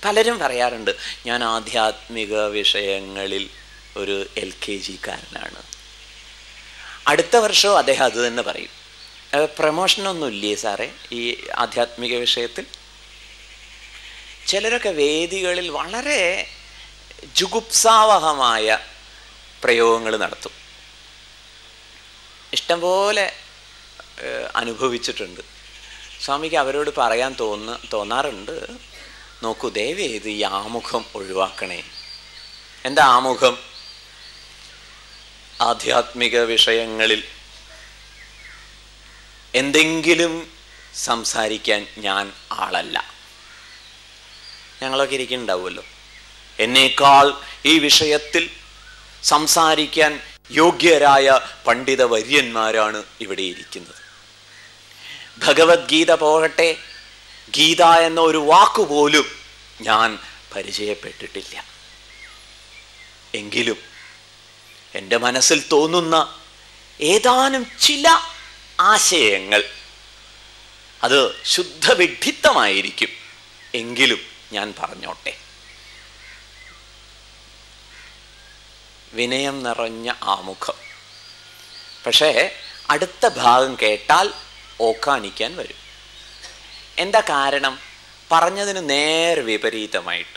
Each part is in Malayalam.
പലരും പറയാറുണ്ട് ഞാൻ ആധ്യാത്മിക വിഷയങ്ങളിൽ ഒരു എൽ കെ ജിക്കാരനാണ് അടുത്ത വർഷവും അദ്ദേഹം അത് തന്നെ പറയും പ്രമോഷനൊന്നും ഇല്ലേ സാറേ ഈ ആധ്യാത്മിക വിഷയത്തിൽ ചിലരൊക്കെ വേദികളിൽ വളരെ ജുഗുപ്സാവഹമായ പ്രയോഗങ്ങൾ നടത്തും ഇഷ്ടംപോലെ ഏഹ്, അനുഭവിച്ചിട്ടുണ്ട് സ്വാമിക്ക് അവരോട് പറയാൻ തോന്ന തോന്നാറുണ്ട് നോക്കൂ ദയവേ ഇത് ഈ ആമുഖം ഒഴിവാക്കണേ എന്താ ആമുഖം ആധ്യാത്മിക വിഷയങ്ങളിൽ എന്തെങ്കിലും സംസാരിക്കാൻ ഞാൻ ആളല്ല ഞങ്ങളൊക്കെ ഇരിക്കുന്നുണ്ടാവുമല്ലോ എന്നേക്കാൾ ഈ വിഷയത്തിൽ സംസാരിക്കാൻ യോഗ്യരായ പണ്ഡിത വര്യന്മാരാണ് ഇവിടെ ഇരിക്കുന്നത് ഭഗവത്ഗീത പോകട്ടെ ഗീത എന്ന ഒരു വാക്കുപോലും ഞാൻ പരിചയപ്പെട്ടിട്ടില്ല എങ്കിലും എൻ്റെ മനസ്സിൽ തോന്നുന്ന ഏതാനും ചില ആശയങ്ങൾ അത് ശുദ്ധവിഡ്ഢിത്തമായിരിക്കും എങ്കിലും ഞാൻ പറഞ്ഞോട്ടെ വിനയം നിറഞ്ഞ ആമുഖം പക്ഷേ അടുത്ത ഭാഗം കേട്ടാൽ ഓക്കാനിക്കാൻ വരും എന്താ കാരണം പറഞ്ഞതിന് നേരെ വിപരീതമായിട്ട്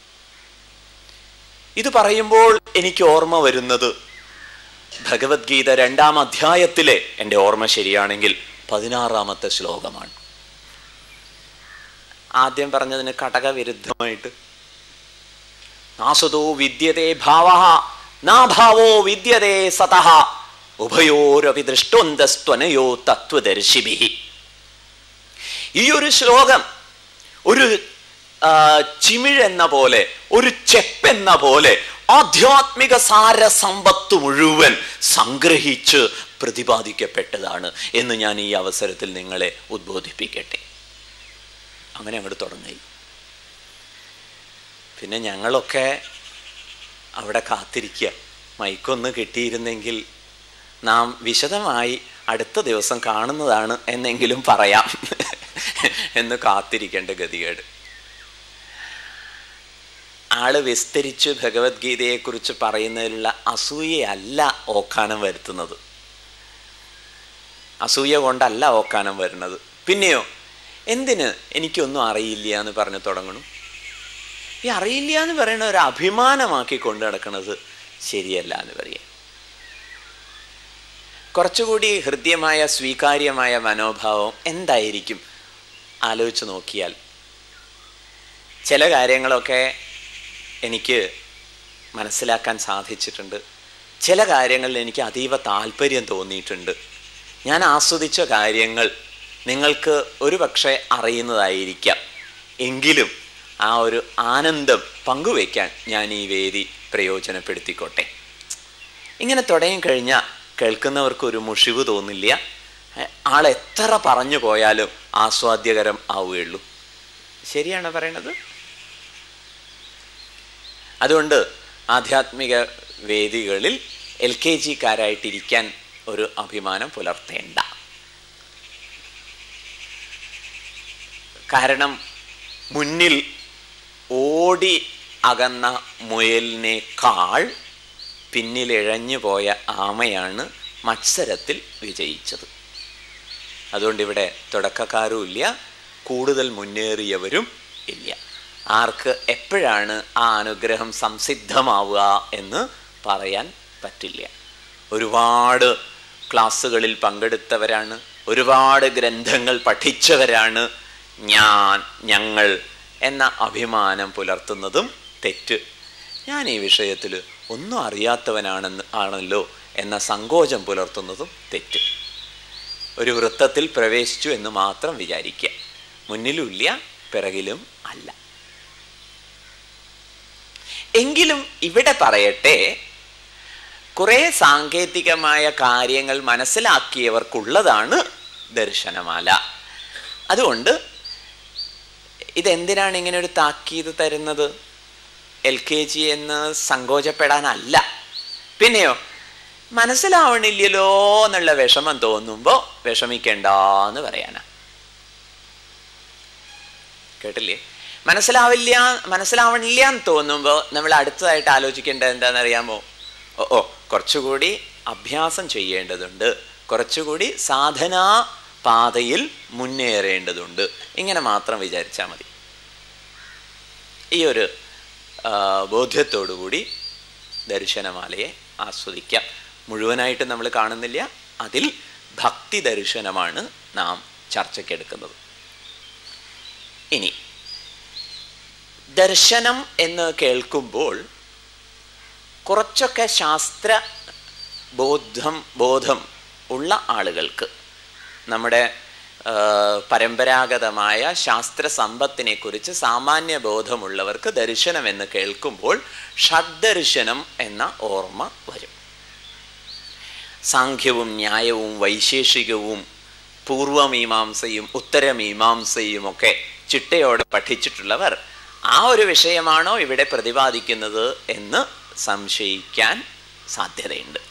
ഇത് പറയുമ്പോൾ എനിക്ക് ഓർമ്മ വരുന്നത് ഭഗവത്ഗീത രണ്ടാം അധ്യായത്തിലെ എൻ്റെ ഓർമ്മ ശരിയാണെങ്കിൽ പതിനാറാമത്തെ ശ്ലോകമാണ് ആദ്യം പറഞ്ഞതിന് കടകവിരുദ്ധമായിട്ട് നാസുതോ വിദ്യതേ ഭാവ നാഭാവോ വിദ്യതേ സതഃ ഉഭയോരപി ദൃഷ്ടോന്തസ്ത്വനയോ തത്വദർശിഭി ഈ ഒരു ശ്ലോകം ഒരു ആ, ചിമിഴെന്ന പോലെ ഒരു ചെപ്പെന്ന പോലെ ആധ്യാത്മിക സാരസമ്പത്ത് മുഴുവൻ സംഗ്രഹിച്ച് പ്രതിപാദിക്കപ്പെട്ടതാണ് എന്ന് ഞാൻ ഈ അവസരത്തിൽ നിങ്ങളെ ഉദ്ബോധിപ്പിക്കട്ടെ അങ്ങനെ അങ്ങോട്ട് തുടങ്ങി പിന്നെ ഞങ്ങളൊക്കെ അവിടെ കാത്തിരിക്കുക മൈക്കൊന്ന് കിട്ടിയിരുന്നെങ്കിൽ നാം വിശദമായി അടുത്ത ദിവസം കാണുന്നതാണ് എന്നെങ്കിലും പറയാം എന്ന് കാത്തിരിക്കേണ്ട ഗതികേട് ആള് വിസ്തരിച്ച് ഭഗവത്ഗീതയെക്കുറിച്ച് പറയുന്നതിലുള്ള അസൂയയല്ല ഓക്കാനം വരുത്തുന്നത് അസൂയ കൊണ്ടല്ല ഓക്കാനം വരുന്നത് പിന്നെയോ എന്തിന് എനിക്കൊന്നും അറിയില്ല എന്ന് പറഞ്ഞു തുടങ്ങണു ഈ അറിയില്ല എന്ന് പറയുന്ന ഒരു അഭിമാനമാക്കി കൊണ്ടു നടക്കുന്നത് ശരിയല്ല എന്ന് പറയാം കുറച്ചുകൂടി ഹൃദ്യമായ സ്വീകാര്യമായ മനോഭാവം എന്തായിരിക്കും ആലോചിച്ച് നോക്കിയാൽ ചില കാര്യങ്ങളൊക്കെ എനിക്ക് മനസ്സിലാക്കാൻ സാധിച്ചിട്ടുണ്ട് ചില കാര്യങ്ങളിൽ എനിക്ക് അതീവ താല്പര്യം തോന്നിയിട്ടുണ്ട് ഞാൻ ആസ്വദിച്ച കാര്യങ്ങൾ നിങ്ങൾക്ക് ഒരു പക്ഷേ അറിയുന്നതായിരിക്കാം എങ്കിലും ആ ഒരു ആനന്ദം പങ്കുവയ്ക്കാൻ ഞാൻ ഈ വേദി പ്രയോജനപ്പെടുത്തിക്കോട്ടെ ഇങ്ങനെ തുടങ്ങിക്കഴിഞ്ഞാൽ കേൾക്കുന്നവർക്ക് ഒരു മുഷിവ് തോന്നില്ല ഏ, ആൾ എത്ര പറഞ്ഞു പോയാലും ആസ്വാദ്യകരം ആവുകയുള്ളൂ ശരിയാണ് പറയണത് അതുകൊണ്ട് ആധ്യാത്മിക വേദികളിൽ എൽ കെ ജിക്കാരായിട്ടിരിക്കാൻ ഒരു അഭിമാനം പുലർത്തേണ്ട കാരണം മുന്നിൽ ഓടി അകന്ന മുയലിനേക്കാൾ പിന്നിൽ ഇഴഞ്ഞു പോയ ആമയാണ് മത്സരത്തിൽ വിജയിച്ചത് അതുകൊണ്ട് ഇവിടെ തുടക്കക്കാരും ഇല്ല കൂടുതൽ മുന്നേറിയവരും ഇല്ല ആർക്ക് എപ്പോഴാണ് ആ അനുഗ്രഹം സംസിദ്ധമാവുക എന്ന് പറയാൻ പറ്റില്ല ഒരുപാട് ക്ലാസ്സുകളിൽ പങ്കെടുത്തവരാണ് ഒരുപാട് ഗ്രന്ഥങ്ങൾ പഠിച്ചവരാണ് ഞാൻ ഞങ്ങൾ എന്ന അഭിമാനം പുലർത്തുന്നതും തെറ്റ് ഞാൻ ഈ വിഷയത്തിൽ ഒന്നും അറിയാത്തവനാണെന്ന് ആണല്ലോ എന്ന സങ്കോചം പുലർത്തുന്നതും തെറ്റ് ഒരു വൃത്തത്തിൽ പ്രവേശിച്ചു എന്ന് മാത്രം വിചാരിക്കുക മുന്നിലുമില്ല പിറകിലും അല്ല എങ്കിലും ഇവിടെ പറയട്ടെ കുറെ സാങ്കേതികമായ കാര്യങ്ങൾ മനസ്സിലാക്കിയവർക്കുള്ളതാണ് ദർശനമാല അതുകൊണ്ട് ഇതെന്തിനാണ് ഇങ്ങനെ ഒരു താക്കീത് തരുന്നത് എൽ കെ ജി എന്ന് സങ്കോചപ്പെടാനല്ല പിന്നെയോ മനസ്സിലാവണില്ലല്ലോ എന്നുള്ള വിഷമം തോന്നുമ്പോൾ വിഷമിക്കണ്ട എന്ന് പറയാനാ കേട്ടില്ലേ മനസ്സിലാവില്ല മനസ്സിലാവണില്ല എന്ന് തോന്നുമ്പോൾ നമ്മൾ അടുത്തതായിട്ട് ആലോചിക്കേണ്ടത് എന്താണെന്നറിയാമോ ഓ ഓ കുറച്ചുകൂടി അഭ്യാസം ചെയ്യേണ്ടതുണ്ട് കുറച്ചുകൂടി സാധനാ പാതയിൽ മുന്നേറേണ്ടതുണ്ട് ഇങ്ങനെ മാത്രം വിചാരിച്ചാൽ മതി ഈ ഒരു ആ, ബോധ്യത്തോടുകൂടി ദർശനമാലയെ ആസ്വദിക്കാം മുഴുവനായിട്ട് നമ്മൾ കാണുന്നില്ല അതിൽ ഭക്തി ദർശനമാണ് നാം ചർച്ചയ്ക്കെടുക്കുന്നത് ഇനി ദർശനം എന്ന് കേൾക്കുമ്പോൾ കുറച്ചൊക്കെ ശാസ്ത്ര ബോധം ബോധം ഉള്ള ആളുകൾക്ക് നമ്മുടെ ആ, പരമ്പരാഗതമായ ശാസ്ത്ര സമ്പത്തിനെ കുറിച്ച് സാമാന്യ ബോധമുള്ളവർക്ക് ദർശനം എന്ന് കേൾക്കുമ്പോൾ ഷഡ്ദർശനം എന്ന ഓർമ്മ വരും സാഖ്യവും ന്യായവും വൈശേഷികവും പൂർവമീമാംസയും ഉത്തരമീമാംസയും ഒക്കെ ചിട്ടയോടെ പഠിച്ചിട്ടുള്ളവർ ആ ഒരു വിഷയമാണോ ഇവിടെ പ്രതിപാദിക്കുന്നത് എന്ന് സംശയിക്കാൻ സാധ്യതയുണ്ട്